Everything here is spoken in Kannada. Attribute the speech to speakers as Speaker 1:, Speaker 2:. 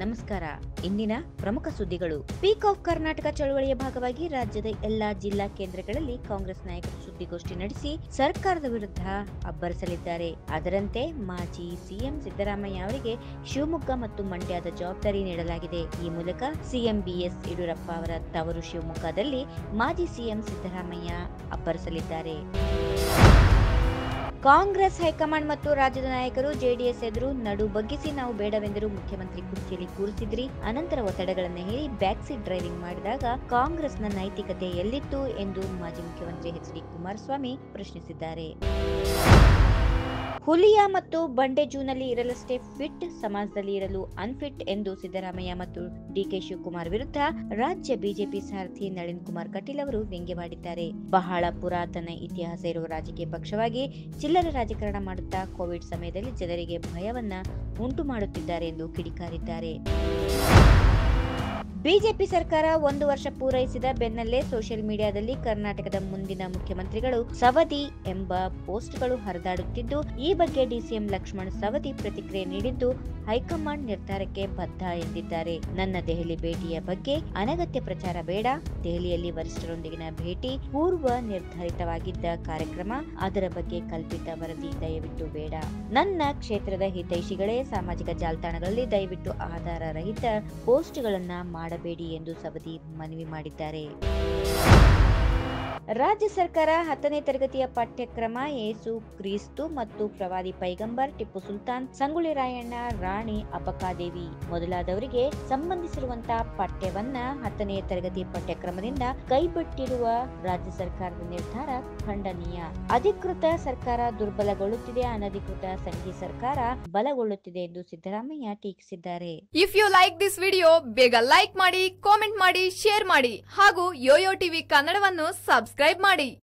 Speaker 1: ನಮಸ್ಕಾರ ಇಂದಿನ ಪ್ರಮುಖ ಸುದ್ದಿಗಳು ಪೀಕ್ ಆಫ್ ಕರ್ನಾಟಕ ಚಳವಳಿಯ ಭಾಗವಾಗಿ ರಾಜ್ಯದ ಎಲ್ಲಾ ಜಿಲ್ಲಾ ಕೇಂದ್ರಗಳಲ್ಲಿ ಕಾಂಗ್ರೆಸ್ ನಾಯಕರು ಸುದ್ದಿಗೋಷ್ಠಿ ನಡೆಸಿ ಸರ್ಕಾರದ ವಿರುದ್ಧ ಅಬ್ಬರಿಸಲಿದ್ದಾರೆ ಅದರಂತೆ ಮಾಜಿ ಸಿಎಂ ಸಿದ್ದರಾಮಯ್ಯ ಅವರಿಗೆ ಶಿವಮೊಗ್ಗ ಮತ್ತು ಮಂಡ್ಯದ ಜವಾಬ್ದಾರಿ ನೀಡಲಾಗಿದೆ ಈ ಮೂಲಕ ಸಿಎಂ ಬಿಎಸ್ ಯಡಿಯೂರಪ್ಪ ಅವರ ತವರು ಶಿವಮೊಗ್ಗದಲ್ಲಿ ಮಾಜಿ ಸಿಎಂ ಸಿದ್ದರಾಮಯ್ಯ ಅಬ್ಬರಿಸಲಿದ್ದಾರೆ ಕಾಂಗ್ರೆಸ್ ಹೈಕಮಾಂಡ್ ಮತ್ತು ರಾಜ್ಯದ ನಾಯಕರು ಜೆಡಿಎಸ್ ಎದುರು ನಡು ಬಗ್ಗಿಸಿ ನಾವು ಬೇಡವೆಂದರೂ ಮುಖ್ಯಮಂತ್ರಿ ಕುರ್ಚಿಯಲ್ಲಿ ಕೂರಿಸಿದ್ರಿ ಅನಂತರ ಒತ್ತಡಗಳನ್ನು ಹೇರಿ ಬ್ಯಾಕ್ ಸೀಟ್ ಡ್ರೈವಿಂಗ್ ಮಾಡಿದಾಗ ಕಾಂಗ್ರೆಸ್ನ ನೈತಿಕತೆ ಎಲ್ಲಿತ್ತು ಎಂದು ಮಾಜಿ ಮುಖ್ಯಮಂತ್ರಿ ಎಚ್ ಡಿ ಕುಮಾರಸ್ವಾಮಿ ಪ್ರಶ್ನಿಸಿದ್ದಾರೆ ಹುಲಿಯ ಮತ್ತು ಬಂಡೆ ಜೂನಲ್ಲಿ ಇರಲಷ್ಟೇ ಫಿಟ್ ಸಮಾಜದಲ್ಲಿ ಇರಲು ಅನ್ಫಿಟ್ ಎಂದು ಸಿದ್ದರಾಮಯ್ಯ ಮತ್ತು ಡಿಕೆ ಶಿವಕುಮಾರ್ ವಿರುದ್ಧ ರಾಜ್ಯ ಬಿಜೆಪಿ ಸಾರಥಿ ನಳಿನ್ ಕುಮಾರ್ ಕಟೀಲ್ ಅವರು ವ್ಯಂಗ್ಯವಾಡಿದ್ದಾರೆ ಬಹಳ ಪುರಾತನ ಇತಿಹಾಸ ಇರುವ ರಾಜಕೀಯ ಪಕ್ಷವಾಗಿ ಚಿಲ್ಲರೆ ರಾಜಕಾರಣ ಮಾಡುತ್ತಾ ಕೋವಿಡ್ ಸಮಯದಲ್ಲಿ ಜನರಿಗೆ ಭಯವನ್ನ ಉಂಟು ಮಾಡುತ್ತಿದ್ದಾರೆ ಎಂದು ಕಿಡಿಕಾರಿದ್ದಾರೆ ಬಿಜೆಪಿ ಸರ್ಕಾರ ಒಂದು ವರ್ಷ ಪೂರೈಸಿದ ಬೆನ್ನಲ್ಲೇ ಸೋಷಿಯಲ್ ಮೀಡಿಯಾದಲ್ಲಿ ಕರ್ನಾಟಕದ ಮುಂದಿನ ಮುಖ್ಯಮಂತ್ರಿಗಳು ಸವದಿ ಎಂಬ ಪೋಸ್ಟ್ಗಳು ಹರಿದಾಡುತ್ತಿದ್ದು ಈ ಬಗ್ಗೆ ಡಿಸಿಎಂ ಲಕ್ಷ್ಮಣ್ ಸವದಿ ಪ್ರತಿಕ್ರಿಯೆ ನೀಡಿದ್ದು ಹೈಕಮಾಂಡ್ ನಿರ್ಧಾರಕ್ಕೆ ಬದ್ಧ ಎಂದಿದ್ದಾರೆ ನನ್ನ ದೆಹಲಿ ಭೇಟಿಯ ಬಗ್ಗೆ ಅನಗತ್ಯ ಪ್ರಚಾರ ಬೇಡ ದೆಹಲಿಯಲ್ಲಿ ವರಿಷ್ಠರೊಂದಿಗಿನ ಭೇಟಿ ಪೂರ್ವ ನಿರ್ಧರಿತವಾಗಿದ್ದ ಕಾರ್ಯಕ್ರಮ ಅದರ ಬಗ್ಗೆ ಕಲ್ಪಿತ ವರದಿ ದಯವಿಟ್ಟು ಬೇಡ ನನ್ನ ಕ್ಷೇತ್ರದ ಹಿತೈಷಿಗಳೇ ಸಾಮಾಜಿಕ ಜಾಲತಾಣಗಳಲ್ಲಿ ದಯವಿಟ್ಟು ಆಧಾರ ರಹಿತ ಪೋಸ್ಟ್ಗಳನ್ನ ಮಾಡಬೇಡಿ ಎಂದು ಸವದಿ ಮನವಿ ಮಾಡಿದ್ದಾರೆ ರಾಜ್ಯ ಸರ್ಕಾರ ಹತ್ತನೇ ತರಗತಿಯ ಪಠ್ಯಕ್ರಮ ಏಸು ಕ್ರಿಸ್ತು ಮತ್ತು ಪ್ರವಾದಿ ಪೈಗಂಬರ್ ಟಿಪ್ಪು ಸುಲ್ತಾನ್ ಸಂಗೊಳ್ಳಿ ರಾಯಣ್ಣ ರಾಣಿ ಅಪಕಾದೇವಿ ಮೊದಲಾದವರಿಗೆ ಸಂಬಂಧಿಸಿರುವಂತಹ ಪಠ್ಯವನ್ನ ಹತ್ತನೇ ತರಗತಿ ಪಠ್ಯಕ್ರಮದಿಂದ ಕೈಬಿಟ್ಟಿರುವ ರಾಜ್ಯ ಸರ್ಕಾರದ ನಿರ್ಧಾರ ಖಂಡನೀಯ ಅಧಿಕೃತ ಸರ್ಕಾರ ದುರ್ಬಲಗೊಳ್ಳುತ್ತಿದೆ ಅನಧಿಕೃತ ಸಂಘಿ ಸರ್ಕಾರ ಬಲಗೊಳ್ಳುತ್ತಿದೆ ಎಂದು ಸಿದ್ದರಾಮಯ್ಯ ಟೀಕಿಸಿದ್ದಾರೆ
Speaker 2: if you like this video ಬೇಗ ಲೈಕ್ ಮಾಡಿ ಕಾಮೆಂಟ್ ಮಾಡಿ ಶೇರ್ ಮಾಡಿ ಹಾಗೂ ಯೋಯೋ ಟಿವಿ ಕನ್ನಡವನ್ನು ಸಬ್ಸ್ಕ್ರೈಬ್ ಮಾಡಿ